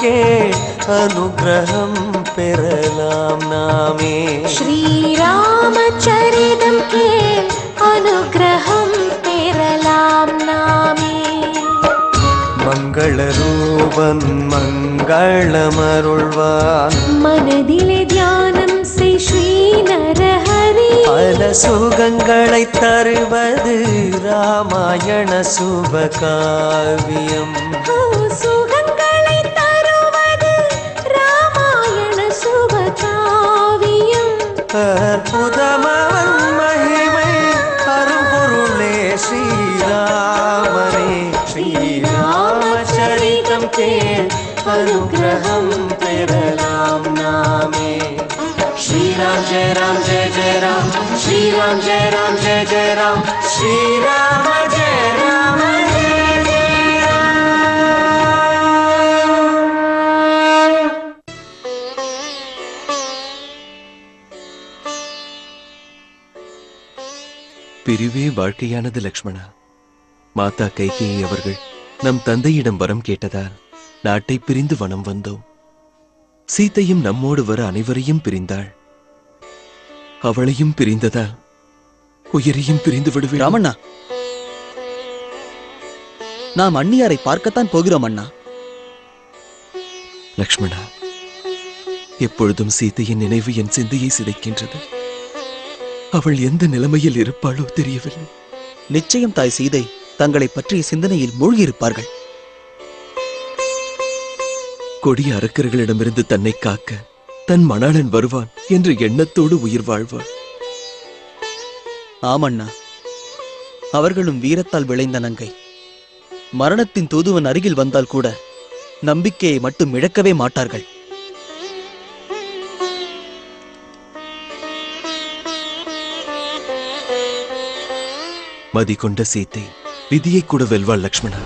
கேள் அனுகிரகம் பெறலாம் நாமே ஸ்ரீராமச்சரிதம் கேள் அனுகிரகம் பெறலாம் நாமே மங்கள ரூபன் மங்களமருள்வான் மனதிலே தியானம் செய் ஸ்ரீ நரஹரி பல சுகங்களை தருவது ராமாயண சுபகாவியம் ஓ, சுகங்களை தருவது ராமாயண சுபகாவியம் அற்புதமவன் மகிமை அரும்பொருளே ஸ்ரீராமனே ஸ்ரீராமச்சரிதம் கேள் அனுகிரகம் பெறலாம் நாமே ஸ்ரீராம் ஜெய ராம் ஜெய ஜெய ராம் ஸ்ரீராம் ஜெய ராம் ஜெய ஜெய ராம் ஸ்ரீராம ஜெய ராம ஜெய ஜெய ராம் பிரிவே வாழ்க்கையானது லக்ஷ்மணா மாதா கைகேயி அவர்கள் நம் தந்தையிடம் வரம் கேட்டதால் நாட்டை பிரிந்து வனம் வந்தோம் சீதையும் நம்மோடு வர அனைவரையும் பிரிந்தாள் அவளையும் பிரிந்ததால் உயிரையும் பிரிந்து விடுவேன் ராமண்ணா நாம் அந்நியாரை பார்க்கத்தான் போகிறோம் அண்ணா லக்ஷ்மணா எப்பொழுதும் சீதையின் நினைவு என் சிந்தையை சிதைக்கின்றது அவள் எந்த நிலைமையில் இருப்பாளோ தெரியவில்லை நிச்சயம் தாய் சீதை தங்களை பற்றிய சிந்தனையில் மூழ்கியிருப்பார்கள் கொடிய அரக்கர்களிடமிருந்து தன்னை காக்க தன் மணாளன் வருவான் என்ற எண்ணத்தோடு உயிர் வாழ்வாள் ஆமண்ணா அவர்களும் வீரத்தால் விளைந்த நங்கை மரணத்தின் தூதுவன் அருகில் வந்தால் கூட நம்பிக்கையை மட்டும் இழக்கவே மாட்டார்கள் மதி கொண்ட சீத்தை விதியை கூட வெல்வாள் லக்ஷ்மணா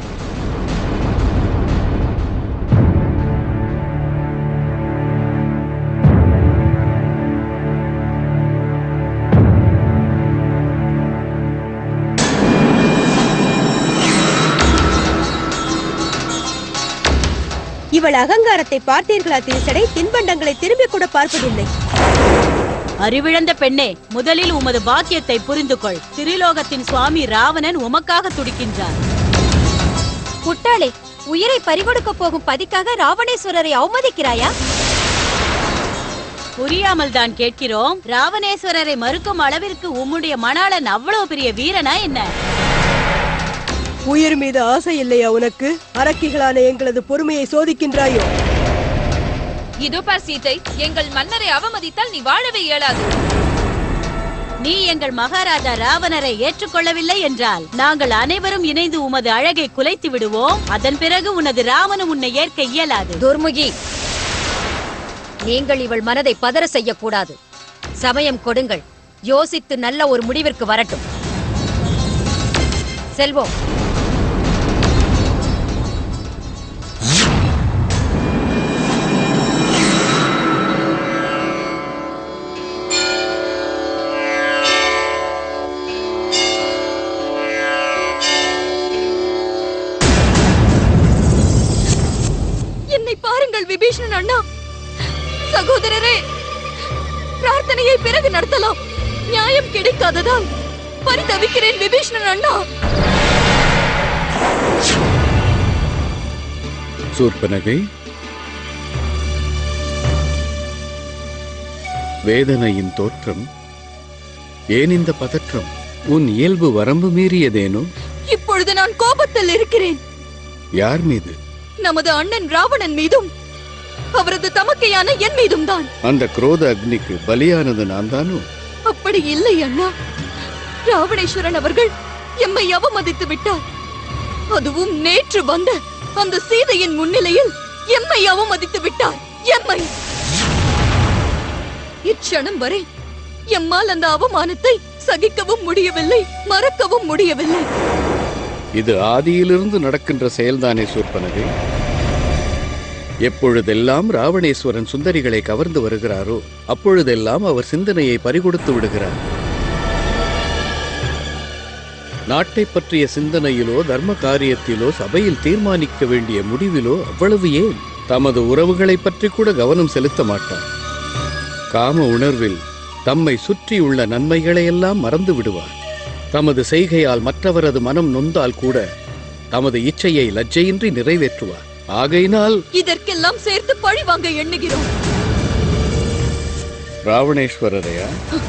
இவள் அகங்காரத்தை பார்த்தீர்களா திருசடை தின்பண்டங்களை திரும்பி கூட பார்ப்பதில்லை அறிவிழந்த பெண்ணே முதலில் உமது பாக்கியத்தை புரிந்து கொள் திரிலோகத்தின் சுவாமி ராவணன் உமக்காக துடிக்கின்றார் முட்டாளே உயிரை பறிகொடுக்க போகும் பதிக்காக ராவணேஸ்வரரை அவமதிக்கிறாயா புரியாமல் தான் கேட்கிறோம் ராவணேஸ்வரரை மறுக்கும் அளவிற்கு உம்முடைய மணாளன் அவ்வளவு பெரிய வீரனா என்ன உயிர் மீது ஆசை இல்லையா உனக்கு அரக்கிகளான எங்களது பொறுமையை சோதிக்கின்றாயோ இதோ பார் சீதை எங்கள் மன்னரை அவமதித்தால் நீ வாழவே இயலாது நீ எங்கள் மகாராஜா ராவணரை ஏற்றுக்கொள்ளவில்லை என்றால் நாங்கள் அனைவரும் இணைந்து உமது அழகை குலைத்து விடுவோம் அதன் பிறகு உனது ராமனும் உன்னை ஏற்க இயலாது துர்முகி நீங்கள் இவள் மனதை பதற செய்யக்கூடாது சமயம் கொடுங்கள் யோசித்து நல்ல ஒரு முடிவிற்கு வரட்டும் செல்வோம் என்னை பாருங்கள் விபீஷணன் அண்ணா சகோதரரே பிரார்த்தனையை பிறகு நடத்தலாம் நியாயம் கிடைக்காததால் பரிதவிக்கிறேன் விபீஷணன் அண்ணா சூர்பனகை வேதனையின் தோற்றம் ஏன் இந்த பதற்றம் உன் இயல்பு வரம்பு மீறியதேனோ இப்பொழுது நான் கோபத்தில் இருக்கிறேன் யார் மீது நமது அண்ணன் ராவணன் மீதும் அவரது தமக்கையான என் மீதும் தான் அந்த குரோத அக்னிக்கு பலியானது நான் தானோ அப்படி இல்லை அண்ணா ராவணேஸ்வரன் அவர்கள் எம்மை அவமதித்து விட்டார் அதுவும் நேற்று வந்த அந்த சீதையின் முன்னிலையில் எம்மை அவமதித்து விட்டார் எம்மை இச்சணம் வரை எம்மால் அந்த அவமானத்தை சகிக்கவும் முடியவில்லை மறக்கவும் முடியவில்லை இது ஆதியிலிருந்து நடக்கின்ற செயல்தானே சூர்பனகை எப்பொழுதெல்லாம் ராவணேஸ்வரன் சுந்தரிகளை கவர்ந்து வருகிறாரோ அப்பொழுதெல்லாம் அவர் சிந்தனையை பறிகொடுத்து விடுகிறார் நாட்டை பற்றிய சிந்தனையிலோ தர்ம காரியத்திலோ சபையில் தீர்மானிக்க வேண்டிய முடிவிலோ அவ்வளவு ஏன் தமது உறவுகளைப் பற்றி கூட கவனம் செலுத்த மாட்டார் காம உணர்வில் தம்மை சுற்றியுள்ள நன்மைகளையெல்லாம் மறந்து விடுவார் தமது செய்கையால் மற்றவரது மனம் நொந்தால் கூட தமது இச்சையை லஜ்ஜையின்றி நிறைவேற்றுவார் ஆகையினால் இதற்கெல்லாம் சேர்த்து பழி வாங்க எண்ணுகிறோம் ராவணேஸ்வரரையா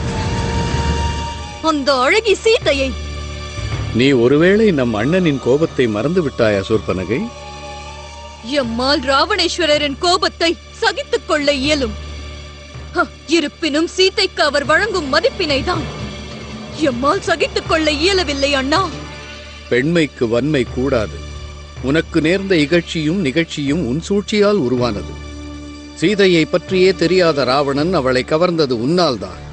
அந்த அழகி சீதையை நீ ஒருவேளை நம் அண்ணனின் கோபத்தை மறந்து விட்டாயா சூர்பனகை எம்மால் ராவணேஸ்வரரின் கோபத்தை சகித்துக் கொள்ள இயலும் ஹ, இருப்பினும் சீதைக்கு அவர் வழங்கும் மதிப்பினைதான் எம்மால் சகித்துக் கொள்ள இயலவில்லை அண்ணா பெண்மைக்கு வன்மை கூடாது உனக்கு நேர்ந்த இகழ்ச்சியும் நிகழ்ச்சியும் உன் சூழ்ச்சியால் உருவானது சீதையை பற்றியே தெரியாத ராவணன் அவளை கவர்ந்தது உன்னால்தான்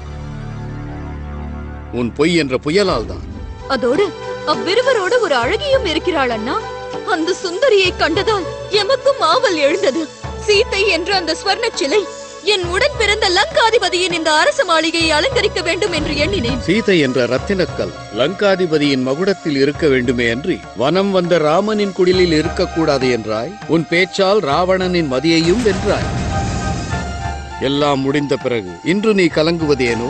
உன் பொய் என்ற புயலால்தான் அதோடு அவ்விருவரோடு ஒரு அழகியும் இருக்கிறாள் அண்ணா அந்த சுந்தரியை கண்டதால் எமக்கும் ஆவல் எழுந்தது சீதை என்ற அந்த ஸ்வர்ண சிலை என் உடன் பிறந்த லங்காதிபதியின் இந்த அரச மாளிகையை அலங்கரிக்க வேண்டும் என்று எண்ணினேன் சீதை என்ற ரத்தினக்கல் லங்காதிபதியின் மகுடத்தில் இருக்க வேண்டுமே அன்றி வனம் வந்த ராமனின் குடிலில் இருக்கக்கூடாது என்றாய் உன் பேச்சால் ராவணனின் மதியையும் வென்றாய் எல்லாம் முடிந்த பிறகு இன்று நீ கலங்குவதேனோ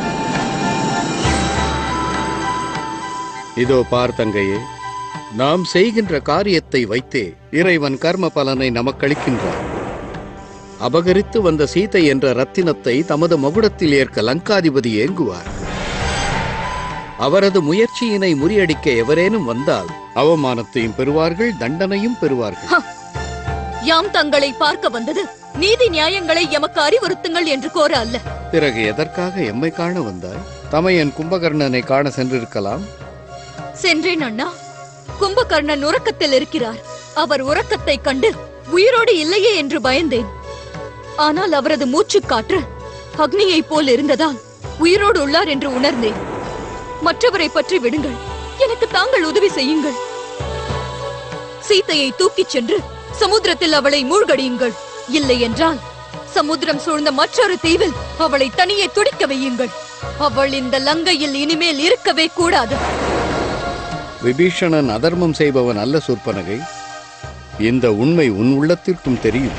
இதோ பார் தங்கையே நாம் செய்கின்ற காரியத்தை வைத்தே இறைவன் கர்ம பலனை நமக்களிக்கின்றார் அபகரித்து வந்த சீதை என்ற ரத்தினத்தை தமது மகுடத்தில் ஏற்க லங்காதிபதி ஏங்குவார் அவரது முயற்சியினை முறியடிக்க எவரேனும் வந்தால் அவமானத்தையும் பெறுவார்கள் தண்டனையும் பெறுவார்கள் யாம் தங்களை பார்க்க வந்தது நீதி நியாயங்களை எமக்கு அறிவுறுத்துங்கள் என்று கோர அல்ல பிறகு எதற்காக எம்மை காண வந்தாய் தமையன் கும்பகர்ணனை காண சென்றிருக்கலாம் சென்றேன் அண்ணா கும்பகர்ணன் உறக்கத்தில் இருக்கிறார் அவர் உறக்கத்தை கண்டு உயிரோடு இல்லையே என்று பயந்தேன் ஆனால் அவரது மூச்சுக் காற்று அக்னியைப் போல் இருந்ததால் உயிரோடு உள்ளார் என்று உணர்ந்தேன் மற்றவரை பற்றி விடுங்கள் எனக்கு தாங்கள் உதவி செய்யுங்கள் சீதையை தூக்கிச் சென்று சமுத்திரத்தில் அவளை மூழ்கடியுங்கள் இல்லை என்றால் சமுத்திரம் சூழ்ந்த மற்றொரு தீவில் அவளை தனியே துடிக்க வையுங்கள் அவள் இந்த லங்கையில் இனிமேல் இருக்கவே கூடாது விபீஷணன் அதர்மம் செய்பவன் அல்ல சூர்பனகை இந்த உண்மை உன் உள்ளத்திற்கும் தெரியும்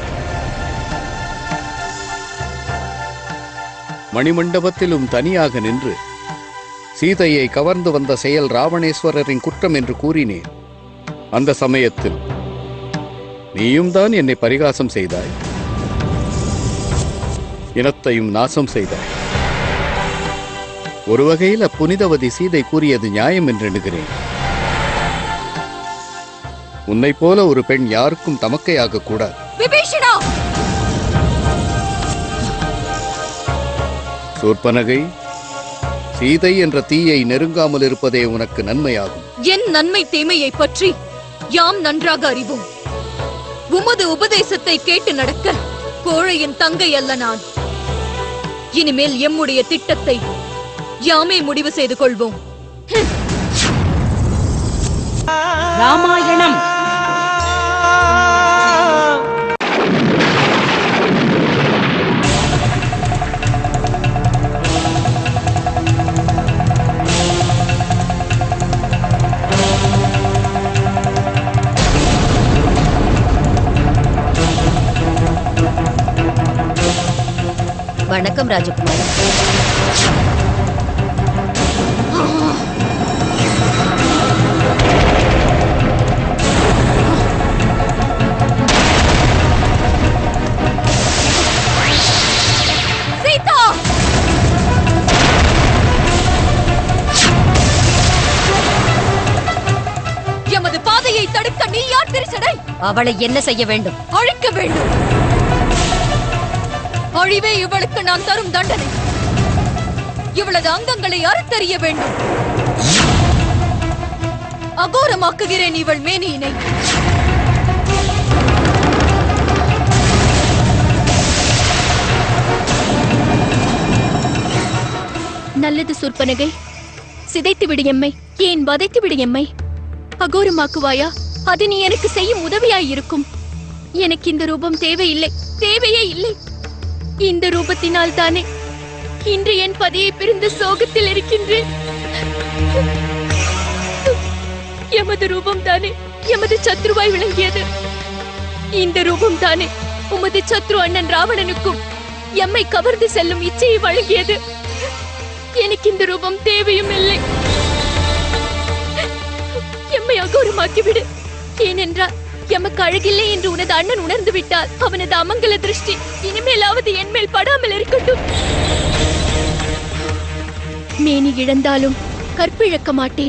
மணிமண்டபத்திலும் தனியாக நின்று சீதையை கவர்ந்து வந்த செயல் ராவணேஸ்வரரின் குற்றம் என்று கூறினேன் அந்த சமயத்தில் நீயும் தான் என்னை பரிகாசம் செய்தாய் இனத்தையும் நாசம் செய்தாய் ஒரு வகையில் அப்புனிதவதி சீதை கூறியது நியாயம் என்று எண்ணுகிறேன் உன்னை போல ஒரு பெண் யாருக்கும் தமக்கையாக கூடாது விபீஷணா சூர்பனகை சீதை என்ற தீயை நெருங்காமல் இருப்பதே உனக்கு நன்மையாகும் என் நன்மை தீமையை பற்றி யாம் நன்றாக அறிவோம் உமது உபதேசத்தை கேட்டு நடக்க கோழையின் தங்கை அல்ல நான் இனிமேல் எம்முடைய திட்டத்தை யாமே முடிவு செய்து கொள்வோம் ராமாயணம் வணக்கம் ராஜகுமாரி சீதா எமது பாதையை தடுக்க நீ யார் திருச்சடை அவளை என்ன செய்ய வேண்டும் அழிக்க வேண்டும் அழிவே இவளுக்கு நான் தரும் தண்டனை இவளது அங்கங்களை அறுத்தறிய வேண்டும் அகோரமாக்குகிறேன் இவள் மேனியினை நல்லது சொற்பனகை சிதைத்து விடு எம்மை ஏன் வதைத்து விடு எம்மை அகோரமாக்குவாயா அது நீ எனக்கு செய்யும் உதவியாய் இருக்கும் எனக்கு இந்த ரூபம் தேவையில்லை தேவையே இல்லை இந்த ரூபத்தினால் தானே இன்று என் பதியை பிரிந்து சோகத்தில் இருக்கின்றேன் எமது ரூபம் தானே எமது சத்ருவாய் விளங்கியது இந்த ரூபம் தானே உமது சத்ரு அண்ணன் ராவணனுக்கும் எம்மை கவர்ந்து செல்லும் இச்சையை வழங்கியது எனக்கு இந்த ரூபம் தேவையும் இல்லை எம்மை அகோரமாக்கிவிடு ஏனென்றால் எமக்கு அழகில்லை என்று உனது அண்ணன் உணர்ந்து விட்டால் அவனது அமங்கல திருஷ்டி இனிமேலாவது என் மேல் படாமல் இருக்கட்டும் மேனி இழந்தாலும் கற்பிழக்க மாட்டேன்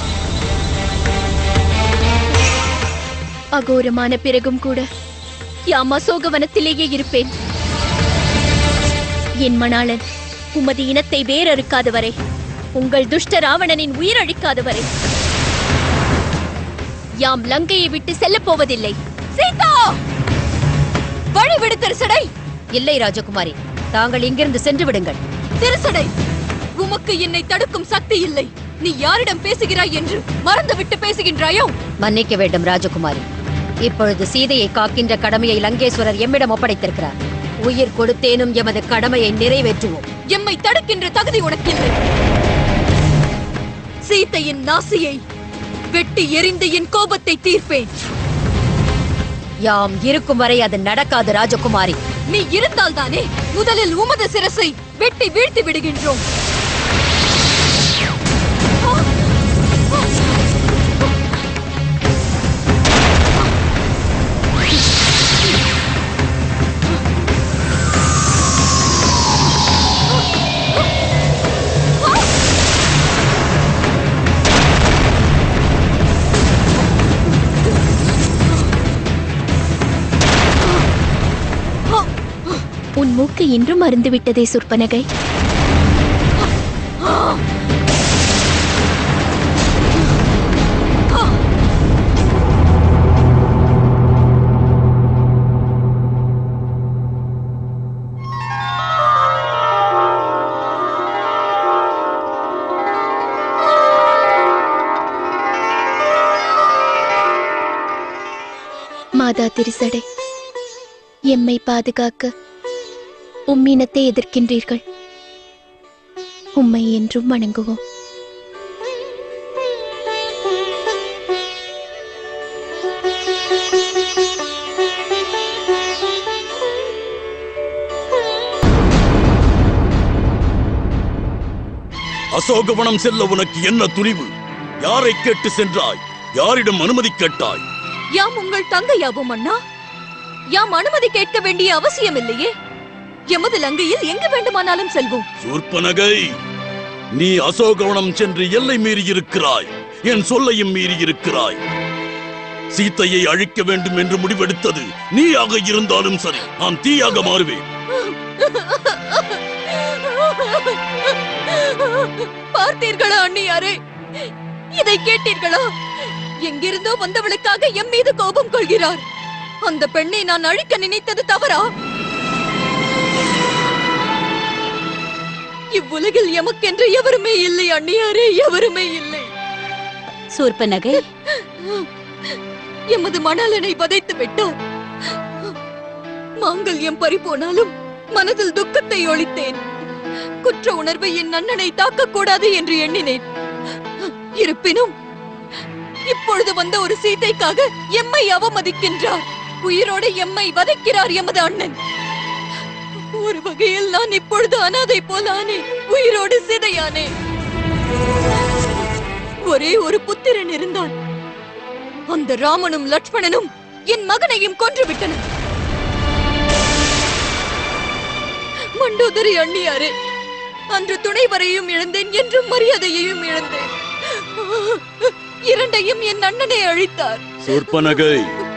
அகோரமான பிறகும் கூட யாம் அசோகவனத்திலேயே இருப்பேன் என் மணாளன் உமது இனத்தை வேறறுக்காத வரை உங்கள் துஷ்ட ராவணனின் உயிர் அழிக்காத வரை யாம் லங்கையை விட்டு செல்லப் போவதில்லை சீதா வழி விடு திருசடை இல்லை ராஜகுமாரி தாங்கள் இங்கிருந்து சென்று விடுங்கள் திருசடை உமக்கு என்னை தடுக்கும் சக்தி இல்லை நீ யாரிடம் பேசுகிறாய் என்று மறந்துவிட்டு பேசுகின்றாயோ மன்னிக்க வேண்டும் ராஜகுமாரி இப்பொழுது சீதையை காக்கின்ற கடமையை லங்கேஸ்வரர் எம்மிடம் ஒப்படைத்திருக்கிறார் உயிர் கொடுத்தேனும் எமது கடமையை நிறைவேற்றுவோம் எம்மை தடுக்கின்ற தகுதி உனக்கில்லை சீத்தையின் நாசியை வெட்டி எறிந்து என் கோபத்தை தீர்ப்பேன் யாம் இருக்கும் வரை அது நடக்காது ராஜகுமாரி நீ இருந்தால் தானே முதலில் உமது சிரசை வெட்டி வீழ்த்தி விடுகின்றோம் உன் மூக்கு இன்றும் மறந்துவிட்டதே சுற்பனகை மாதா திருசடை எம்மை பாதுகாக்க உம்மினத்தை எதிர்க்கின்றீர்கள் உம்மை என்றும் வணங்குவோம் அசோகவனம் செல்ல உனக்கு என்ன துணிவு யாரை கேட்டு சென்றாய் யாரிடம் அனுமதி கேட்டாய் யாம் உங்கள் தங்கையாவும் அண்ணா யாம் அனுமதி கேட்க வேண்டிய அவசியம் இல்லையே எமது லங்கையில் எங்கு வேண்டுமானாலும் செல்வோம் சூர்பனகை நீ அசோகவனம் சென்று எல்லை மீறி இருக்கிறாய் என் சொல்லையும் மீறி இருக்கிறாய் சீத்தையை அழிக்க வேண்டும் என்று முடிவெடுத்தது நீயாக இருந்தாலும் சரி நான் தீயாக மாறுவேன் பார்த்தீர்களா அண்ணியாரே இதை கேட்டீர்களா எங்கிருந்தோ வந்தவளுக்காக எம் மீது கோபம் கொள்கிறார் அந்த பெண்ணை நான் அழிக்க நினைத்தது தவறா இவ்வுலகில் எமக்கென்று எவருமே இல்லை அண்ணியாரே எவருமே இல்லை சூர்பனகை எமது மணலனை வதைத்து விட்டார் மாங்கல்யம் பறிபோனாலும் மனதில் துக்கத்தை ஒழித்தேன் குற்ற உணர்வை என் அண்ணனை தாக்கக் கூடாது என்று எண்ணினேன் இருப்பினும் இப்பொழுது வந்த ஒரு சீதைக்காக எம்மை அவமதிக்கின்றார் உயிரோடு எம்மை வதைக்கிறார் எமது அண்ணன் ஒரு வகையில் நான் இப்பொழுது அனாதை போல ஆனேன் உயிரோடு சிதையானேன் ஒரே ஒரு புத்திரன் இருந்தான் அந்த ராமனும் லட்சுமணனும் என் மகனையும் கொன்று விட்டனர் மண்டோதரி அண்ணியாரே அன்று துணைவரையும் இழந்தேன் என்றும் மரியாதையையும் இழந்தேன் இரண்டையும் என் அண்ணனை அழித்தார் சூர்பனகை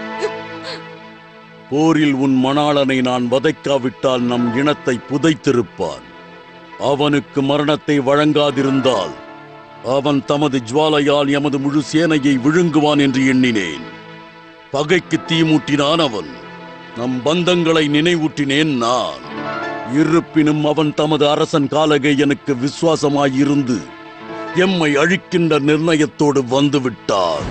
போரில் உன் மணாளனை நான் வதைக்காவிட்டால் நம் இனத்தை புதைத்திருப்பான் அவனுக்கு மரணத்தை வழங்காதிருந்தால் அவன் தமது ஜுவாலையால் எமது முழு சேனையை விழுங்குவான் என்று எண்ணினேன் பகைக்கு தீமூட்டினான் அவன் நம் பந்தங்களை நினைவூட்டினேன் நான் இருப்பினும் அவன் தமது அரசன் காலகை எனக்கு விசுவாசமாயிருந்து எம்மை அழிக்கின்ற நிர்ணயத்தோடு வந்துவிட்டார்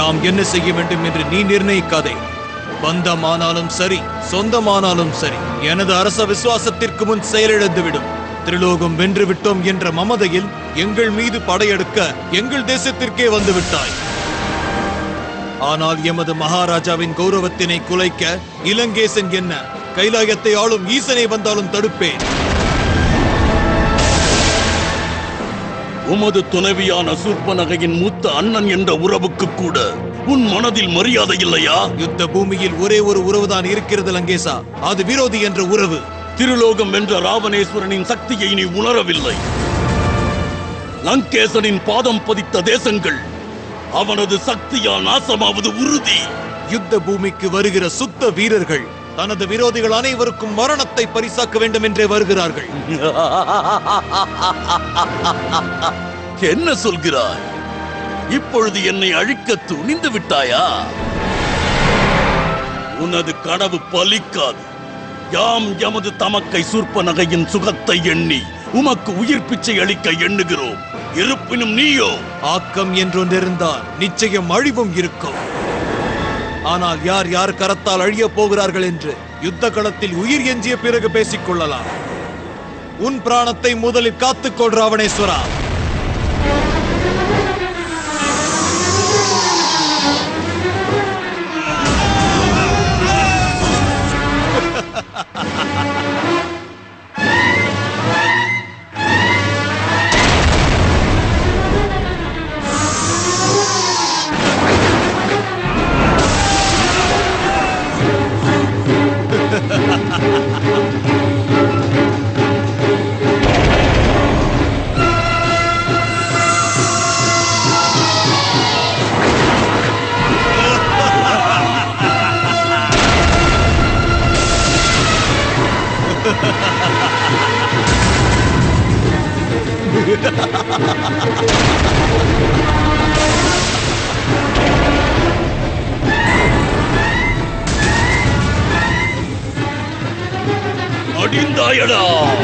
யாம் என்ன செய்ய வேண்டும் என்று நீ நிர்ணயிக்காதே பந்தமானாலும் சரி சொந்தமானாலும் சரி எனது அரச விசுவாசத்திற்கு முன் செயலிழந்துவிடும் திரிலோகம் வென்று விட்டோம் என்ற மமதையில் எங்கள் மீது படையெடுக்க எங்கள் தேசத்திற்கே வந்து விட்டாய் ஆனால் எமது மகாராஜாவின் கௌரவத்தினை குலைக்க இளங்கேசன் என்ன கைலாயத்தை ஆளும் ஈசனை வந்தாலும் தடுப்பேன் உமது துணைவியான சூர்பனகையின் மூத்த அண்ணன் என்ற உறவுக்கு கூட உன் மனதில் மரியாதை இல்லையா யுத்த பூமியில் ஒரே ஒரு உறவுதான் இருக்கிறது லங்கேசா அது விரோதி என்ற உறவு திருலோகம் வென்ற ராவணேஸ்வரனின் சக்தியை நீ உணரவில்லை லங்கேசனின் பாதம் பதித்த தேசங்கள் அவனது சக்தியால் நாசமாவது உறுதி யுத்த பூமிக்கு வருகிற சுத்த வீரர்கள் தனது விரோதிகள் அனைவருக்கும் மரணத்தை பரிசாக்க வேண்டும் என்றே வருகிறார்கள் என்ன சொல்கிறாய் இப்பொழுது என்னை அழிக்க துணிந்து விட்டாயா உனது கனவு பலிக்காது யாம் எமது தமக்கை சூர்ப்ப நகையின் சுகத்தை எண்ணி உமக்கு உயிர் பிச்சை அளிக்க எண்ணுகிறோம் இருப்பினும் நீயோ ஆக்கம் என்றொன்றிருந்தால் நிச்சயம் அழிவும் இருக்கும் ஆனால் யார் யார் கரத்தால் அழியப் போகிறார்கள் என்று யுத்த களத்தில் உயிர் எஞ்சிய பிறகு பேசிக் கொள்ளலாம் உன் பிராணத்தை முதலில் காத்துக்கொள் ராவணேஸ்வரா அடிந்தாயடா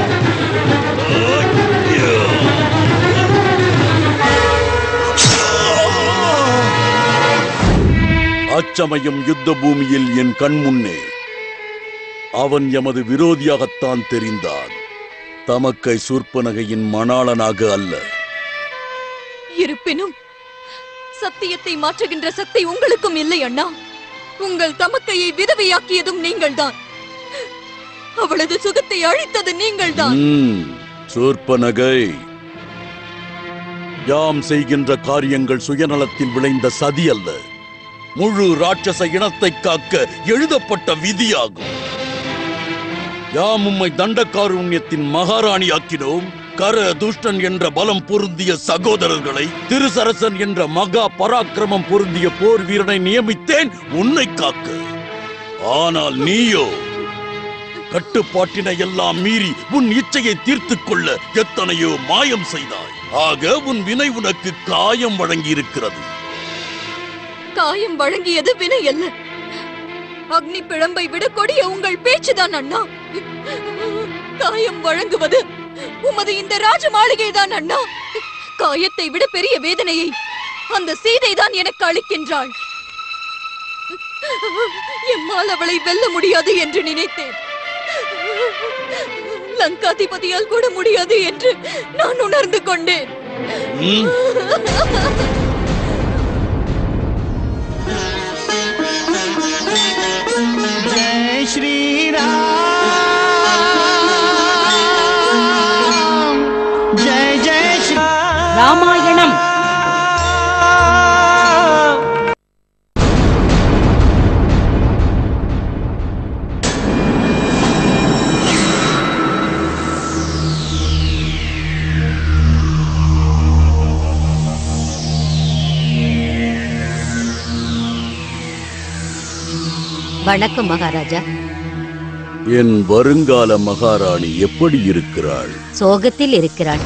அச்சமயம் யுத்த பூமியில் என் கண் முன்னே அவன் எமது விரோதியாகத்தான் தெரிந்தான் தமக்கை சூர்ப்பனகையின் மணாளனாக அல்ல இருப்பினும் சத்தியத்தை மாற்றுகின்ற சக்தி உங்களுக்கும் இல்லை அண்ணா உங்கள் தமக்கையை விதவையாக்கியதும் நீங்கள்தான் அவளது சுகத்தை அழித்தது நீங்கள்தான் ம், சூர்ப்பனகை யாம் செய்கின்ற காரியங்கள் சுயநலத்தில் விளைந்த சதி அல்ல முழு ராட்சச இனத்தை காக்க எழுதப்பட்ட விதியாகும் யாம் உம்மை தண்டகாருண்யத்தின் மகாராணியாக்கினோம் கர துஷ்டன் என்ற பலம் பொருந்திய சகோதரர்களை திருசரசன் என்ற மகா பராக்கிரமம் பொருந்திய போர் வீரனை நியமித்தேன் உன்னை காக்க ஆனால் நீயோ கட்டுப்பாட்டினை எல்லாம் மீறி உன் இச்சையை தீர்த்துக் கொள்ள எத்தனையோ மாயம் செய்தாய் ஆக உன் வினை உனக்கு காயம் வழங்கி இருக்கிறது காயம் வழங்கியது வினை அல்ல அக்னி பிழம்பை விட கொடிய உங்கள் பேச்சுதான் அண்ணா காயம் வழங்குவது உமது இந்த ராஜ மாளிகைதான் அண்ணா காயத்தை விட பெரிய வேதனையை அந்த சீதை தான் எனக்கு அளிக்கின்றாள் எம்மால் அவளை வெல்ல முடியாது என்று நினைத்தேன் லங்காதிபதியால் கூட முடியாது என்று நான் உணர்ந்து கொண்டேன் ம்? जय श्री राम जय जय श्री ராமாயணம் வணக்கம் மகாராஜா என் வருங்கால மகாராணி எப்படி இருக்கிறாள் சோகத்தில் இருக்கிறாள்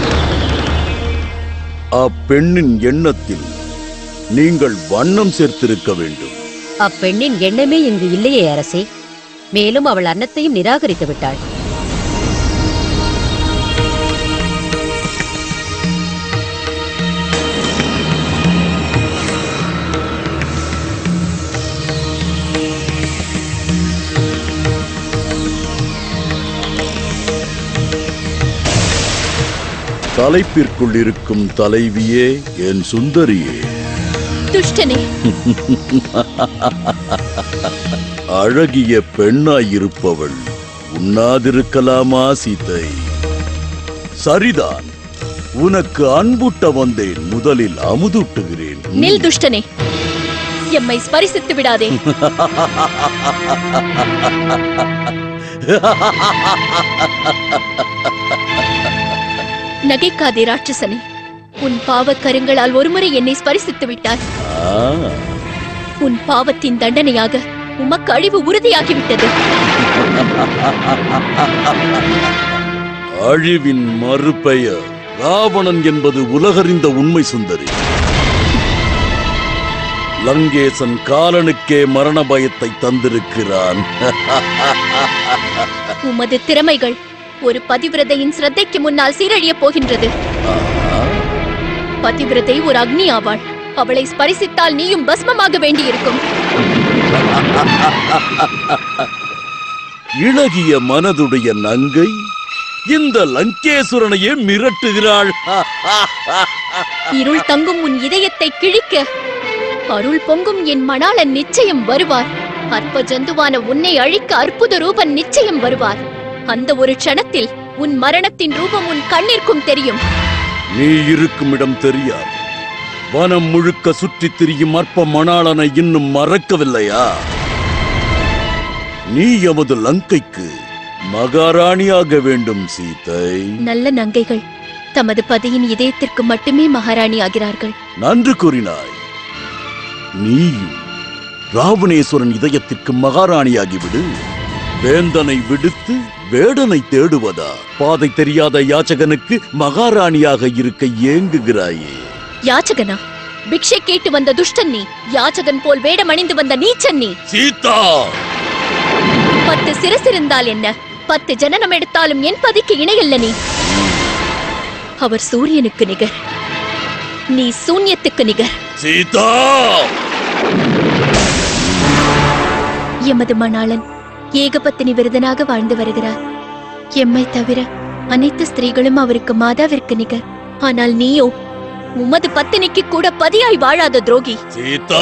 அப்பெண்ணின் எண்ணத்தில் நீங்கள் வண்ணம் சேர்த்திருக்க வேண்டும் அப்பெண்ணின் எண்ணமே இங்கு இல்லையே அரசே மேலும் அவள் அன்னத்தையும் நிராகரித்து விட்டாள் தலைப்பிற்குள் இருக்கும் தலைவியே என் சுந்தரியே துஷ்டனே அழகிய பெண்ணாயிருப்பவள் உண்ணாதிருக்கலாமா சீதை சரிதான் உனக்கு அன்புட்ட வந்தேன் முதலில் அமுதூட்டுகிறேன் நில் துஷ்டனே எம்மை ஸ்பரிசித்து விடாதே நகைக்காதே ராட்சசனே உன் பாவக் கருங்களால் ஒருமுறை என்னை ஸ்பரிசித்து விட்டாய் ஆ, உன் பாவத்தின் தண்டனையாக உமக்கு அழிவு உறுதியாகிவிட்டது அழிவின் மறுபெயர் ராவணன் என்பது உலகறிந்த உண்மை சுந்தரி லங்கேசன் காலனுக்கே மரண பயத்தை தந்திருக்கிறான் உமது திறமைகள் ஒரு பதிவிரதையின் சிரத்தைக்கு முன்னால் சீரழியப் போகின்றது பதிவிரதை ஒரு அக்னி ஆவாள் அவளை ஸ்பரிசித்தால் நீயும் பஸ்மமாக வேண்டியிருக்கும் இளகிய மனதுடைய நங்கை இந்த லங்கேஸ்வரனையே மிரட்டுகிறாள் இருள் தங்கும் உன் இதயத்தை கிழிக்க அருள் பொங்கும் என் மணாளன் நிச்சயம் வருவார் அற்ப ஜந்துவான உன்னை அழிக்க அற்புத ரூபன் நிச்சயம் வருவார் அந்த ஒரு க்ஷணத்தில் உன் மரணத்தின் ரூபம் உன் கண்ணிற்கும் தெரியும் நீ இருக்கும் இடம் தெரியாது வனம் முழுக்க சுற்றித் திரியும் அற்ப மணாளனை இன்னும் மறக்கவில்லையா நீ எமது லங்கைக்கு மகாராணியாக வேண்டும் சீதை நல்ல நங்கைகள் தமது பதியின் இதயத்திற்கு மட்டுமே மகாராணி ஆகிறார்கள் நன்று கூறினாய் நீயும் ராவணேஸ்வரன் இதயத்திற்கு மகாராணியாகிவிடு வேந்தனை விடுத்து வேடனை தேடுவதா பாதை தெரியாத யாச்சகனுக்கு மகாராணியாக இருக்க ஏங்குகிறாயே யாச்சகனா பிக்ஷை கேட்டு வந்த துஷ்டன் நீ யாச்சகன் போல் வேடமணிந்து வந்த நீச்சன் நீ சீதா பத்து சிரசிருந்தால் என்ன பத்து ஜனனம் எடுத்தாலும் என் பதிக்கு இணையல்ல நீ அவர் சூரியனுக்கு நிகர் நீ சூன்யத்துக்கு நிகர் சீதா எமது மணாளன் ஏகபத்தினி விருதனாக வாழ்ந்து வருகிறார் எம்மை தவிர அனைத்து ஸ்திரீகளும் அவருக்கு மாதாவிற்கு நிகர் ஆனால் நீயோ உமது பத்தினிக்கு கூட பதியாய் வாழாத துரோகி சீதா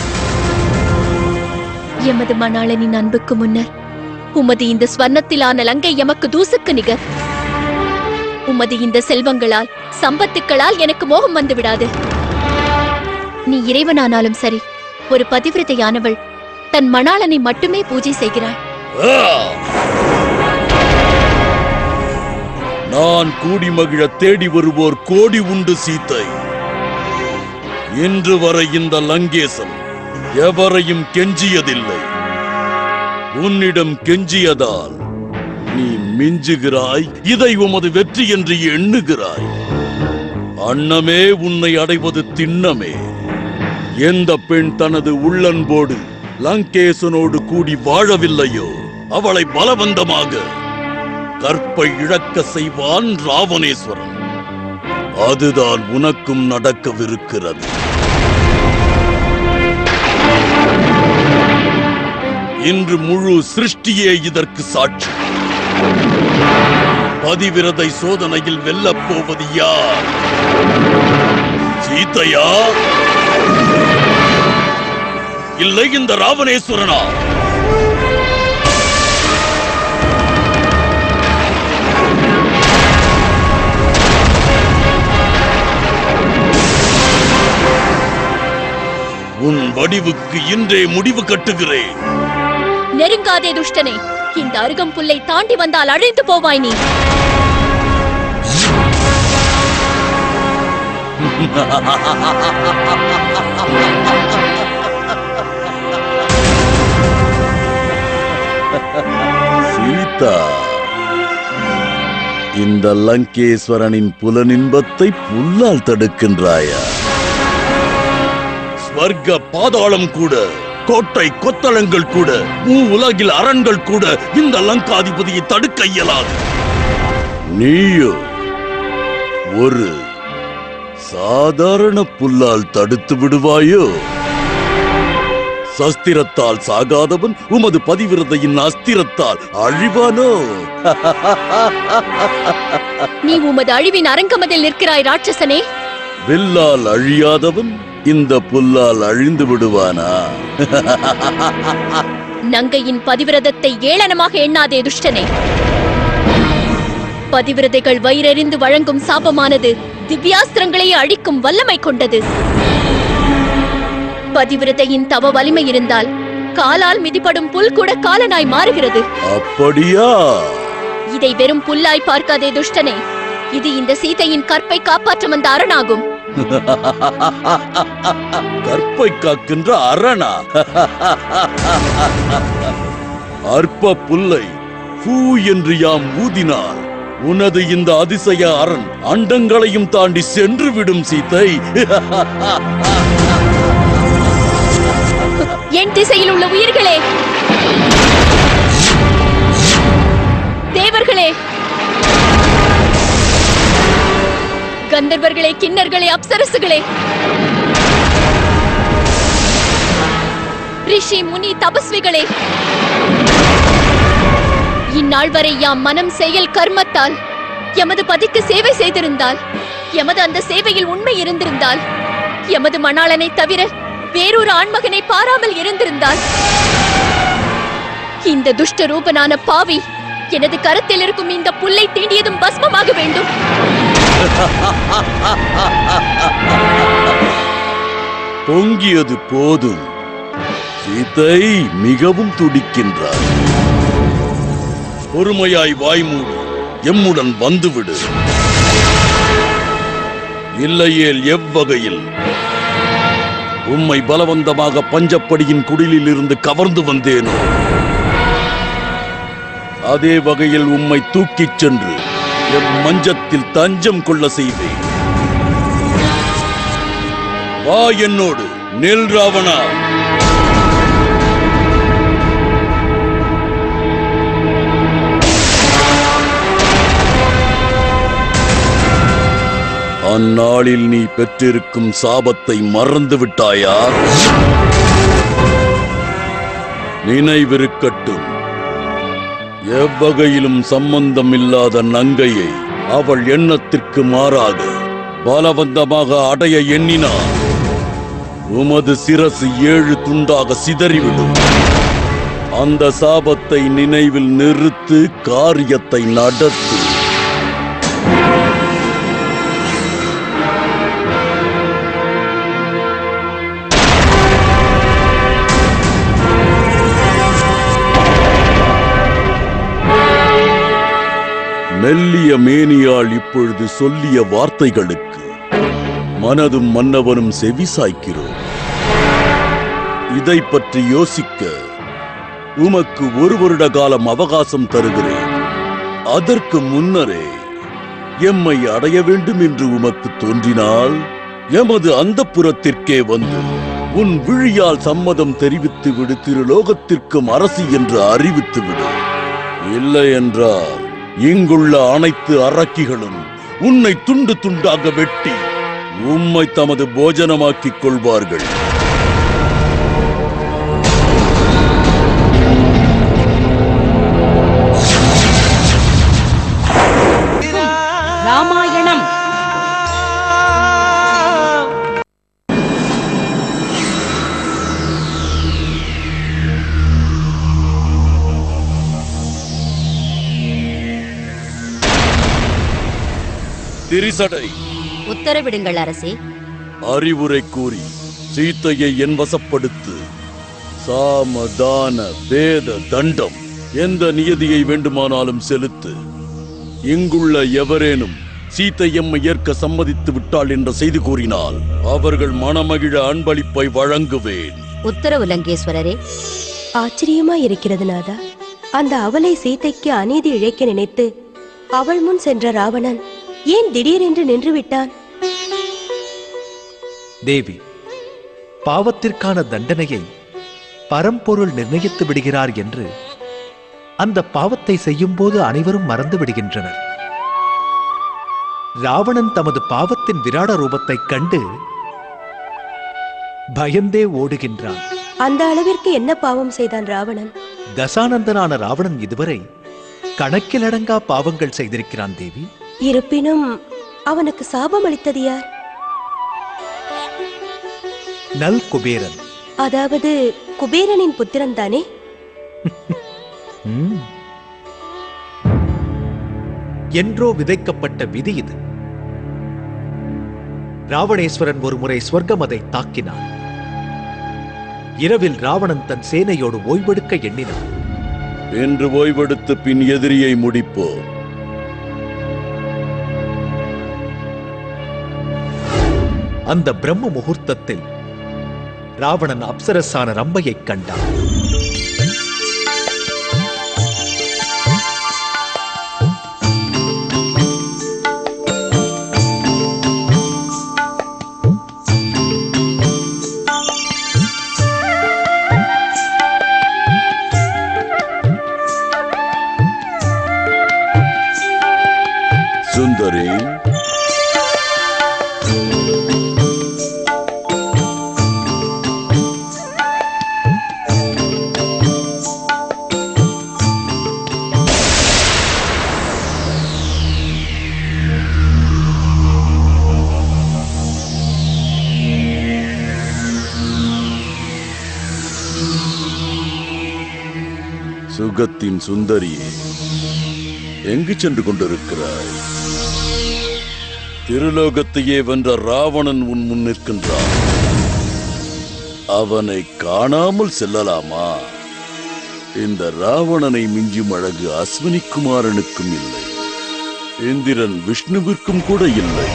எமது மணாளனின் அன்புக்கு முன்னர் உமது இந்த ஸ்வர்ணத்திலான லங்கை எமக்கு தூசுக்கு நிகர் உமது இந்த செல்வங்களால் சம்பத்துக்களால் எனக்கு மோகம் வந்து விடாது நீ இறைவனானாலும் சரி ஒரு பதிவிரதையானவள் தன் மணாளனை மட்டுமே பூஜை செய்கிறாள் ஆ! நான் கூடி மகிழ தேடி வருவோர் கோடி உண்டு சீத்தை இன்று வரை இந்த லங்கேசன் எவரையும் கெஞ்சியதில்லை உன்னிடம் கெஞ்சியதால் நீ மிஞ்சுகிறாய் இதை உமது வெற்றி என்று எண்ணுகிறாய் அன்னமே உன்னை அடைவது திண்ணமே எந்த பெண் தனது உள்ளன்போடு லங்கேசனோடு கூடி வாழவில்லையோ அவளை பலவந்தமாக கற்பை இழக்க செய்வான் ராவணேஸ்வரன் அதுதான் உனக்கும் நடக்கவிருக்கிறது இன்று முழு சிருஷ்டியே இதற்கு சாட்சி பதிவிரதை சோதனையில் வெல்லப் போவது யார் சீதையா இல்லை இந்த ராவணேஸ்வரனா உன் வடிவுக்கு இன்றே முடிவு கட்டுகிறேன் நெருங்காதே துஷ்டனே இந்த அருகம் புல்லை தாண்டி வந்தால் அழிந்து போவாய் நீ சீதா இந்த லங்கேஸ்வரனின் புலனின்பத்தை புல்லால் தடுக்கின்றாயா ஸ்வர்க்க பாதாளம் கூட கோட்டை கொத்தளங்கள் கூட மூ உலகில் அரண்கள் கூட இந்த லங்காதிபதியை தடுக்க இயலாது நீயோ ஒரு சாதாரண புல்லால் தடுத்து விடுவாயோ சஸ்திரத்தால் சாகாதவன் உமது பதிவிரதையின் அஸ்திரத்தால் அழிவானோ நீ உமது அழிவின் அரங்கமதில் நிற்கிறாய் ராட்சசனே வில்லால் அழியாதவன் இந்த புல்லால் அழிந்து விடுவானா நங்கையின் பதிவிரதத்தை ஏளனமாக எண்ணாதே துஷ்டனே பதிவிரதைகள் வயிறறிந்து வழங்கும் சாபமானது திவ்யாஸ்திரங்களையே அழிக்கும் வல்லமை கொண்டது பதிவிரதையின் தவ வலிமை இருந்தால் காலால் மிதிப்படும் புல் கூட காலனாய் மாறுகிறது அப்படியா இதை வெறும் புல்லாய் பார்க்காதே துஷ்டனே இது இந்த சீதையின் கற்பை காப்பாற்றும் வந்த அரணாகும் கற்பை காக்கின்ற அரணா அற்ப புல்லை பூ என்று யாம் ஊதினால் உனது இந்த அதிசய அரண் அண்டங்களையும் தாண்டி சென்று விடும் சீதை என் திசையில் உள்ள உயிர்களே தேவர்களே கந்தர்வர்களே கிண்ணர்களே அப்சரசுகளே ரிஷி முனி தபஸ்விகளே இந்நாள் வரை யாம் மனம் செயல் கர்மத்தால் எமது பதிக்கு சேவை செய்திருந்தால் எமது அந்த சேவையில் உண்மை இருந்திருந்தால் எமது மணாளனை தவிர வேறொரு ஆண்மகனை பாராமல் இருந்திருந்தால் இந்த துஷ்ட ரூபனான பாவி எனது கரத்தில் இருக்கும் இந்த புல்லை தீண்டியதும் பஸ்மமாக வேண்டும் பொங்கியது போதும் சீதை மிகவும் துடிக்கின்றார் பொறுமையாய் வாய்மூடி எம்முடன் வந்துவிடு இல்லையேல் எவ்வகையில் உம்மை பலவந்தமாக பஞ்சப்படியின் குடிலில் இருந்து கவர்ந்து வந்தேனோ அதே வகையில் உம்மை தூக்கிச் சென்று எம் மஞ்சத்தில் தஞ்சம் கொள்ள செய்வேன் வா என்னோடு நெல் ராவணா அந்நாளில் நீ பெற்றிருக்கும் சாபத்தை மறந்து விட்டாயா நினைவிருக்கட்டும் எவ்வகையிலும் சம்பந்தம் இல்லாத நங்கையை அவள் எண்ணத்திற்கு மாறாக பலவந்தமாக அடைய எண்ணினார் உமது சிரசு ஏழு துண்டாக சிதறிவிடும் அந்த சாபத்தை நினைவில் நிறுத்து காரியத்தை நடத்து மெல்லிய மேனியாள் இப்பொழுது சொல்லிய வார்த்தைகளுக்கு மனதும் மன்னவனும் செவிசாய்க்கிறோம் இதை பற்றி யோசிக்க உமக்கு ஒரு வருட காலம் அவகாசம் தருகிறேன் அதற்கு முன்னரே எம்மை அடைய வேண்டும் என்று உமக்கு தோன்றினால் எமது அந்த புறத்திற்கே வந்து உன் விழியால் சம்மதம் தெரிவித்து விடு திருலோகத்திற்கும் அரசி என்று அறிவித்து விடு இல்லை என்றால் இங்குள்ள அனைத்து அரக்கிகளும் உன்னை துண்டு துண்டாக வெட்டி உம்மை தமது போஜனமாக்கிக் கொள்வார்கள் ராமாயணம் திரிசடை உத்தரவிடுங்கள் அரசே அறிவுரை கூறி சீத்தையை என் வசப்படுத்து சாம தான வேத தண்டம் எந்த நியதியை வேண்டுமானாலும் செலுத்து இங்குள்ள எவரேனும் சீத்தை எம்மை ஏற்க சம்மதித்து விட்டாள் என்ற செய்தி கூறினால் அவர்கள் மனமகிழ அன்பளிப்பை வழங்குவேன் உத்தரவு லங்கேஸ்வரரே ஆச்சரியமா இருக்கிறது நாதா அந்த அவலை சீதைக்கு அநீதி இழைக்க நினைத்து அவள் முன் சென்ற ராவணன் ஏன் திடீரென்று நின்று விட்டான் தேவி பாவத்திற்கான தண்டனையை பரம்பொருள் நிர்ணயித்து விடுகிறார் என்று அந்த பாவத்தை செய்யும்போது அனைவரும் மறந்து விடுகின்றனர் ராவணன் தமது பாவத்தின் விராட ரூபத்தைக் கண்டு பயந்தே ஓடுகின்றான் அந்த அளவிற்கு என்ன பாவம் செய்தான் ராவணன் தசானந்தனான ராவணன் இதுவரை கணக்கிலடங்கா பாவங்கள் செய்திருக்கிறான் தேவி இருப்பினும் அவனுக்கு சாபம் அளித்தது யார் நல் குபேரன் அதாவது குபேரனின் புத்திரன் தானே ம். என்றோ விதைக்கப்பட்ட விதி இது ராவணேஸ்வரன் ஒருமுறை ஸ்வர்க்கம் அதை தாக்கினான் இரவில் ராவணன் தன் சேனையோடு ஓய்வெடுக்க எண்ணினான் என்று ஓய்வெடுத்து பின் எதிரியை முடிப்போம் அந்த பிரம்ம முகூர்த்தத்தில் ராவணன் அப்சரஸான ரம்பையைக் கண்டான் சுந்தரி சுகத்தின் சுந்தரியே எங்கு சென்று கொண்டிருக்கிறாய் திருலோகத்தையே வென்ற ராவணன் உன் முன் நிற்கின்றான் அவனை காணாமல் செல்லலாமா இந்த ராவணனை மிஞ்சும் அழகு அஸ்வினி குமாரனுக்கும் இல்லை இந்திரன் விஷ்ணுவிற்கும் கூட இல்லை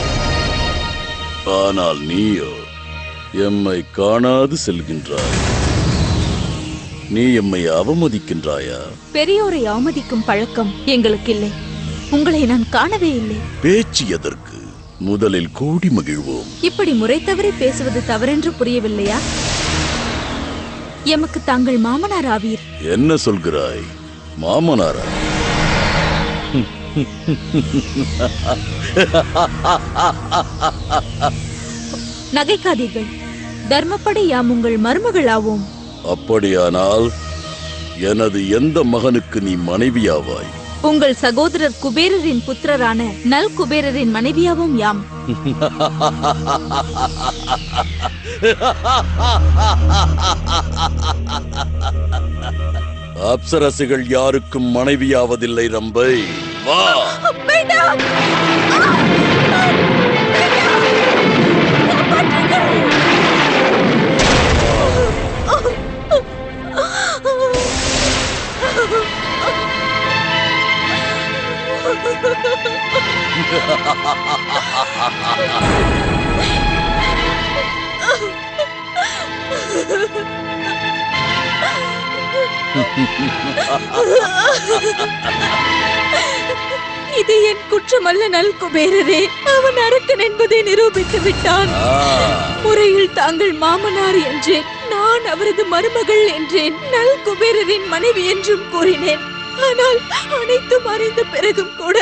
ஆனால் நீயோ எம்மை காணாது செல்கின்றாய் நீ எம்மை அவமதிக்கின்றாயா பெரியோரை அவமதிக்கும் பழக்கம் எங்களுக்கு இல்லை உங்களை நான் காணவே இல்லை பேச்சு எதற்கு முதலில் கூடி மகிழ்வோம் இப்படி முறை தவறி பேசுவது தவறென்று புரியவில்லையா எமக்கு தாங்கள் மாமனார் ஆவீர் என்ன சொல்கிறாய் மாமனாரா நகைக்காதீர்கள் தர்மப்படி யாம் உங்கள் மருமகளாவோம் அப்படியானால் எனது எந்த மகனுக்கு நீ மனைவியாவாய் உங்கள் சகோதரர் குபேரரின் புத்திரரான நல் குபேரரின் மனைவியாவும் யாம் அப்சரசுகள் யாருக்கும் மனைவியாவதில்லை ரம்பை வா இது என் குற்றமல்ல நல் குபேரரே அவன் அரக்கன் என்பதை நிரூபித்து விட்டான் முறையில் தாங்கள் மாமனார் என்றேன் நான் அவரது மருமகள் என்றேன் நல் குபேரரின் மனைவி என்றும் கூறினேன் ஆனால் அனைத்தும் அறிந்த பிறகும் கூட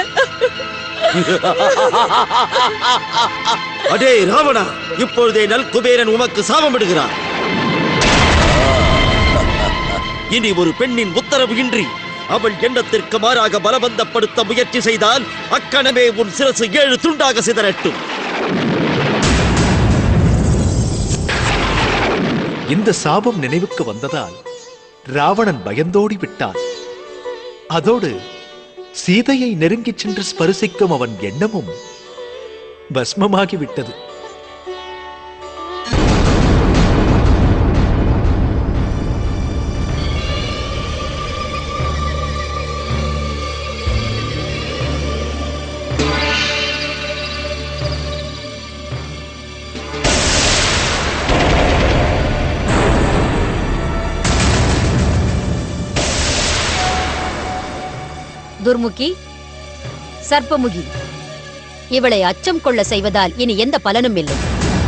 அடே ராவணா இப்பொழுதே நல் குபேரன் உமக்கு சாபமிடுகிறார் இனி ஒரு பெண்ணின் உத்தரவு இன்றி அவள் எண்ணத்திற்கு மாறாக பலவந்தப்படுத்த முயற்சி செய்தால் அக்கணமே உன் சிரசு ஏழு துண்டாக சிதறட்டும் இந்த சாபம் நினைவுக்கு வந்ததால் ராவணன் பயந்தோடி விட்டான் அதோடு சீதையை நெருங்கிச் சென்று ஸ்பரிசிக்கும் அவன் எண்ணமும் பஸ்மமாகிவிட்டது துர்முகி சர்ப்பமுகி இவளை அச்சம் கொள்ள செய்வதால் இனி எந்த பலனும் இல்லை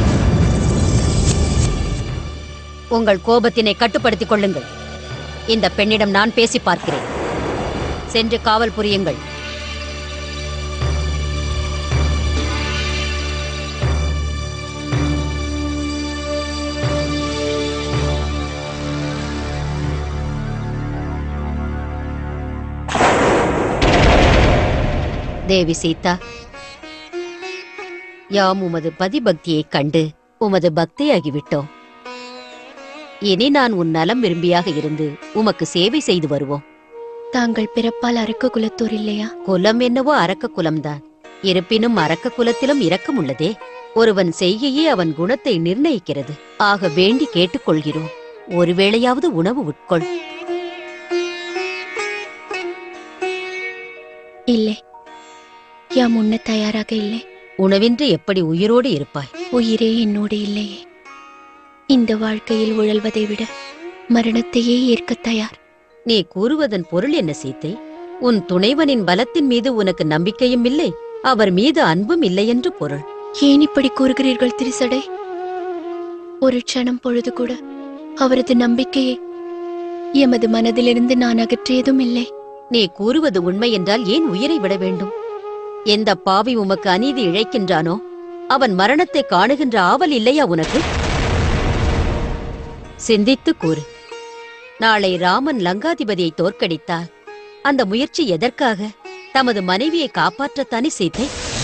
உங்கள் கோபத்தினை கட்டுப்படுத்திக் கொள்ளுங்கள் இந்த பெண்ணிடம் நான் பேசி பார்க்கிறேன் சென்று காவல் புரியுங்கள் தேவி சீதா யாம் உமது பதிபக்தியைக் கண்டு உமது பக்தியாகிவிட்டோம் இனி நான் உன் நலம் விரும்பியாக இருந்து உமக்கு சேவை செய்து வருவோம் தாங்கள் பிறப்பால் அரக்க குலத்தோர் இல்லையா குலம் என்னவோ அரக்க குலம்தான் இருப்பினும் அரக்க குலத்திலும் இரக்கம் உள்ளதே ஒருவன் செய்கையே அவன் குணத்தை நிர்ணயிக்கிறது ஆக வேண்டி கேட்டுக்கொள்கிறோம் ஒருவேளையாவது உணவு உட்கொள் இல்லை யாம் உண்ண தயாராக இல்லை உணவின்றி எப்படி உயிரோடு இருப்பாய் உயிரே என்னோடு இல்லையே இந்த வாழ்க்கையில் உழல்வதை விட மரணத்தையே ஏற்க தயார் நீ கூறுவதன் பொருள் என்ன சீத்தை உன் துணைவனின் பலத்தின் மீது உனக்கு நம்பிக்கையும் இல்லை அவர் மீது அன்பும் இல்லை என்று பொருள் ஏன் இப்படி கூறுகிறீர்கள் திரிசடை ஒரு க்ஷணம் பொழுது கூட அவரது நம்பிக்கையை எமது மனதிலிருந்து நான் அகற்றியதும் இல்லை நீ கூறுவது உண்மை என்றால் ஏன் உயிரை விட வேண்டும் எந்த பாவி உமக்கு அநீதி இழைக்கின்றானோ அவன் மரணத்தை காணுகின்ற ஆவல் இல்லையா உனக்கு சிந்தித்து கூறு நாளை ராமன் லங்காதிபதியை தோற்கடித்தார் அந்த முயற்சி எதற்காக தமது மனைவியை காப்பாற்றத்தானே சீத்தை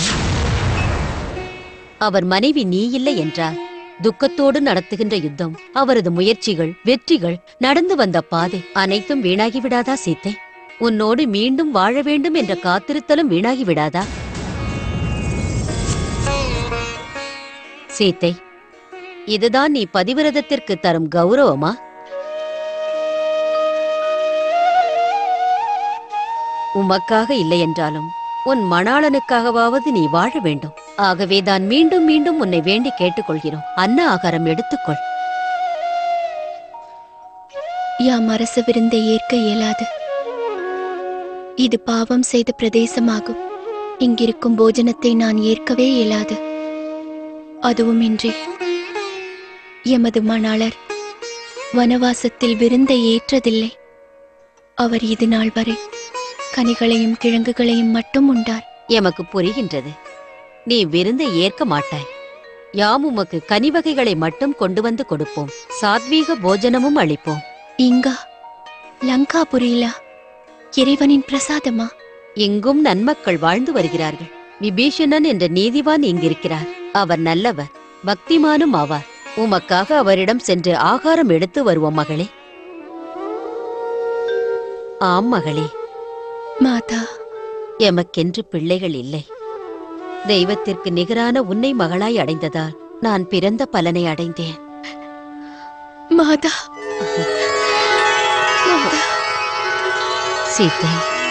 அவர் மனைவி நீ இல்லை என்றார் துக்கத்தோடு நடத்துகின்ற யுத்தம் அவரது முயற்சிகள் வெற்றிகள் நடந்து வந்த பாதை அனைத்தும் வீணாகி விடாதா சீத்தை உன்னோடு மீண்டும் வாழ வேண்டும் என்ற காத்திருத்தலும் வீணாகி விடாதா சீத்தை இதுதான் நீ பதிவிரதத்திற்கு தரும் கௌரவமா உமக்காக இல்லை என்றாலும் உன் மணாளனுக்காகவாவது நீ வாழ வேண்டும் ஆகவே தான் மீண்டும் மீண்டும் உன்னை வேண்டி கேட்டுக்கொள்கிறோம் அன்ன ஆகாரம் எடுத்துக்கொள் யாம் அரச விருந்தை ஏற்க இயலாது இது பாவம் செய்த பிரதேசமாகும் இங்கிருக்கும் போஜனத்தை நான் ஏற்கவே இயலாது அதுவும் இன்றி எமது மணாளர் வனவாசத்தில் விருந்தை ஏற்றதில்லை அவர் இது நாள் வரை கனிகளையும் கிழங்குகளையும் மட்டும் உண்டார் எமக்கு புரிகின்றது நீ விருந்தை ஏற்க மாட்டாய் யாம் உமக்கு கனி வகைகளை மட்டும் கொண்டு வந்து கொடுப்போம் சாத்வீக போஜனமும் அளிப்போம் இங்கா லங்காபுரியிலா இறைவனின் பிரசாதமா எங்கும் நன்மக்கள் வாழ்ந்து வருகிறார்கள் விபீஷணன் என்ற நீதிவான் இங்கிருக்கிறார் அவர் நல்லவர் பக்திமானும் ஆவார் உமக்காக அவரிடம் சென்று ஆகாரம் எடுத்து வருவோம் மகளே ஆம் மகளே மாதா எமக்கென்று பிள்ளைகள் இல்லை தெய்வத்திற்கு நிகரான உன்னை மகளாய் அடைந்ததால் நான் பிறந்த பலனை அடைந்தேன் மாதா சீத்தை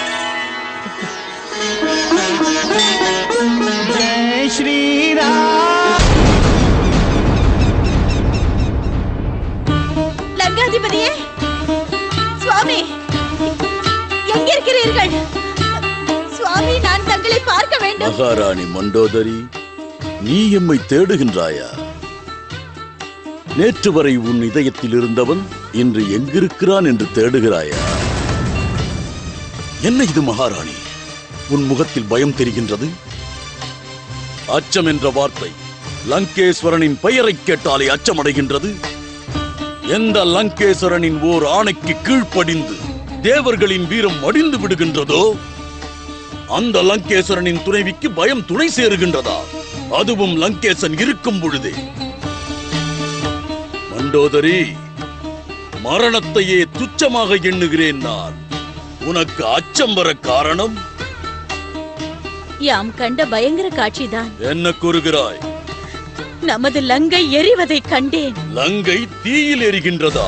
जय श्री राम லங்காதிபதியே சுவாமி எங்க இருக்கிறீர்கள் சுவாமி நான் தங்களை பார்க்க வேண்டும் மகாராணி மண்டோதரி நீ எம்மை தேடுகின்றாயா நேற்று வரை உன் இதயத்தில் இருந்தவன் இன்று எங்கிருக்கிறான் என்று தேடுகிறாயா என்ன இது மகாராணி உன் முகத்தில் பயம் தெரிகின்றது அச்சம் என்ற வார்த்தை லங்கேஸ்வரனின் பெயரைக் கேட்டாலே அச்சமடைகின்றது எந்த லங்கேஸ்வரனின் ஓர் ஆணைக்கு கீழ்ப்படிந்து தேவர்களின் வீரம் மடிந்து விடுகின்றதோ அந்த லங்கேஸ்வரனின் துணைவிக்கு பயம் துணை சேருகின்றதா அதுவும் லங்கேசன் இருக்கும் பொழுதே மண்டோதரி மரணத்தையே துச்சமாக எண்ணுகிறேன் நான் உனக்கு அச்சம் வர காரணம் யாம் கண்ட பயங்கர காட்சிதான் என்ன கூறுகிறாய் நமது லங்கை எரிவதைக் கண்டேன் லங்கை தீயில் எரிகின்றதா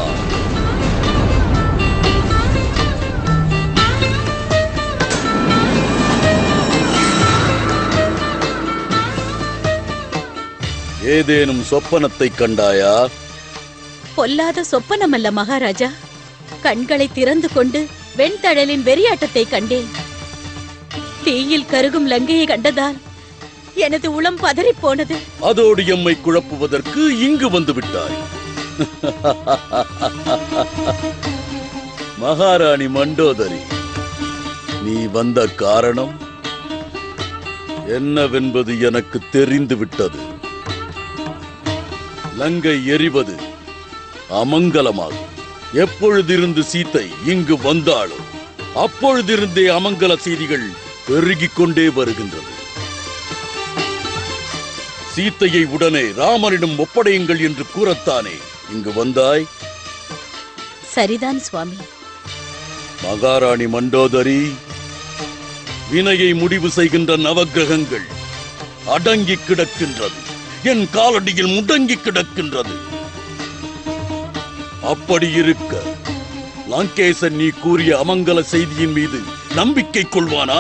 ஏதேனும் சொப்பனத்தை கண்டாயா பொல்லாத சொப்பனமல்ல மகாராஜா கண்களை திறந்து கொண்டு வெண்தழலின் வெறியாட்டத்தை கண்டேன் தீயில் கருகும் லங்கையை கண்டதால் எனது உளம் பதறிப் போனது அதோடு எம்மை குழப்புவதற்கு இங்கு வந்து விட்டாய் மகாராணி மண்டோதரி நீ வந்த காரணம் என்னவென்பது எனக்கு தெரிந்து விட்டது லங்கை எரிவது அமங்கலமாகும் எப்பொழுதிருந்து சீத்தை இங்கு வந்தாளோ அப்பொழுதிருந்தே அமங்கல செய்திகள் பெருகிக் கொண்டே வருகின்றது சீத்தையை உடனே ராமனிடம் ஒப்படையுங்கள் என்று கூறத்தானே இங்கு வந்தாய் சரிதான் சுவாமி மகாராணி மண்டோதரி வினையை முடிவு செய்கின்ற நவக்கிரகங்கள் அடங்கி கிடக்கின்றது என் காலடியில் முடங்கி கிடக்கின்றது அப்படி இருக்க லங்கேசன் நீ கூறிய அமங்கல செய்தியின் மீது நம்பிக்கை கொள்வானா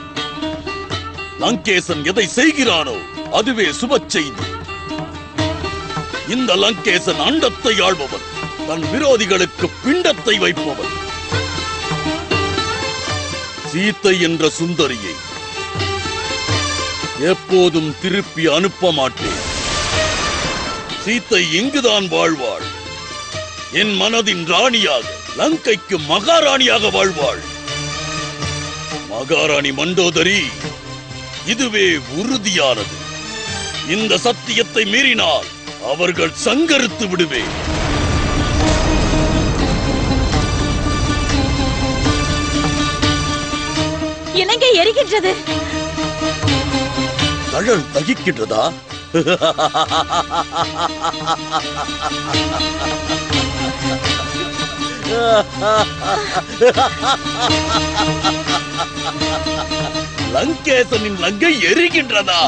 லங்கேசன் எதை செய்கிறானோ அதுவே சுப செய்தி இந்த லங்கேசன் அண்டத்தை ஆள்பவன் தன் விரோதிகளுக்கு பிண்டத்தை வைப்பவன் சீத்தை என்ற சுந்தரியை எப்போதும் திருப்பி அனுப்ப மாட்டேன் சீத்தை இங்குதான் வாழ்வாள் என் மனதின் ராணியாக லங்கைக்கு மகாராணியாக வாழ்வாள் மகாராணி மண்டோதரி இதுவே உறுதியானது இந்த சத்தியத்தை மீறினால் அவர்கள் சங்கரித்து விடுவேன் இலங்கை எரிகின்றது தழல் தகிக்கின்றதா லங்கேசனின் லங்கை எரிகின்றதா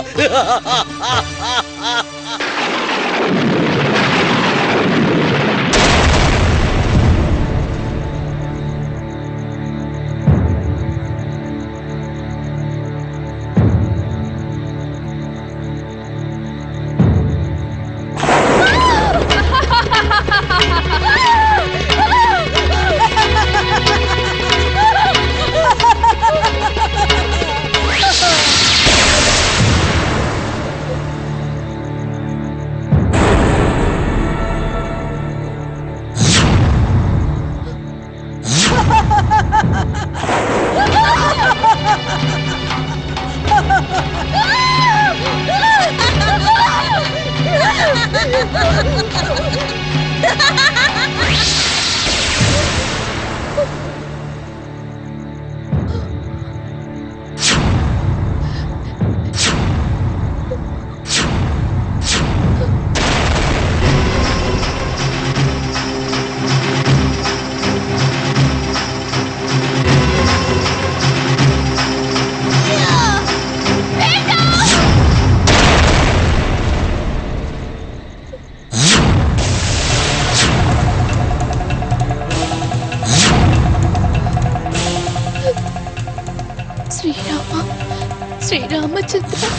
ஸ்ரீராமா ஸ்ரீராமச்சந்திரா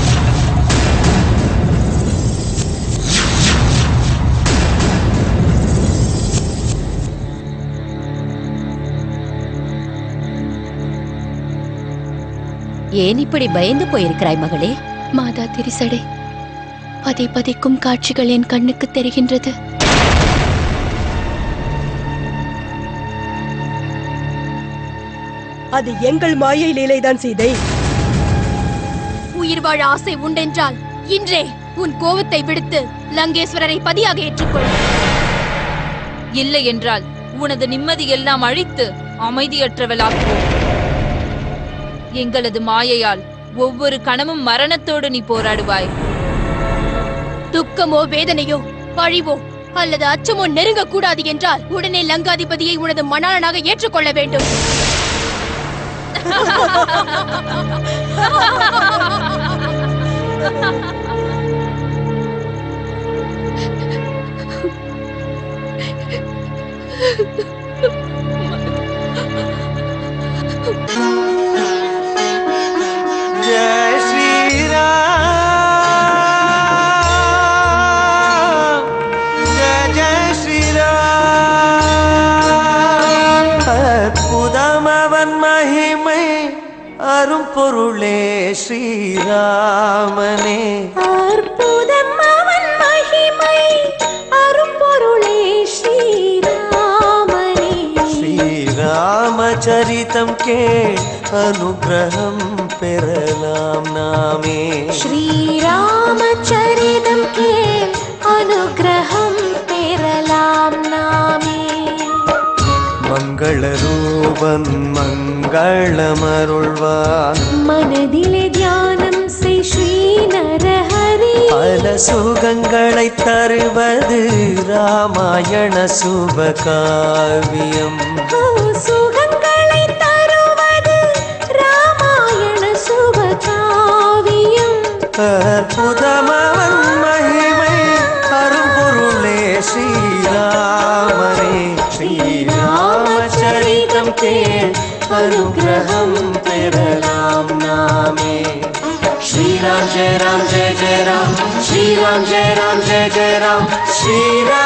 ஏன் இப்படி பயந்து போயிருக்கிறாய் மகளே மாதா திரிசடை பதை பதைக்கும் காட்சிகள் என் கண்ணுக்கு தெரிகின்றது அது எங்கள் மாயை லீலைதான் சீதை உயிர் வாழ ஆசை உண்டென்றால் இன்றே உன் கோவத்தை விடுத்து லங்கேஸ்வரரை பதியாக ஏற்றுக்கொள் இல்லை என்றால் உனது நிம்மதி எல்லாம் அழித்து அமைதியற்றவளாக்குவோம் எங்களது மாயையால் ஒவ்வொரு கணமும் மரணத்தோடு நீ போராடுவாய் துக்கமோ வேதனையோ பழிவோ அல்லது அச்சமோ நெருங்க கூடாது என்றால் உடனே லங்காதிபதியை உனது மணாளனாக ஏற்றுக்கொள்ள வேண்டும் जय श्री राम जय जय श्री ராம் அற்புதம் அவன் மகிமை அரும் பொருளே ஸ்ரீராமனே அற்புதம் அவன் மகிமை அரும்பொருளே ஸ்ரீராமனே ஸ்ரீராமச்சரிதம் கே அனுகிரகம் பெறலாம் நாமே ஸ்ரீராமச்சரிதம் கேள் அனுகிரகம் பெறலாம் நாமே மங்கள ரூபன் மங்களமருள்வான் மனதிலே தியானம் செய் ஸ்ரீ நரஹரி சுகங்களை தருவது ராமாயண சுபகாவியம் ஓ, சுகங்களை தருவது ராமாயண சுபகாவியம் அற்புதமவன் மகிமை அரும்பொருளே ஸ்ரீராமனே ஸ்ரீராமச்சரிதம் கேள் அனுகிரகம் பெறலாம் நாமே ஸ்ரீராம் ஜெய ராம் ஜெய ஜெய ராம் ஸ்ரீராம் ஜெய ராம் ஜெய ஜெய ராம் ஸ்ரீராம்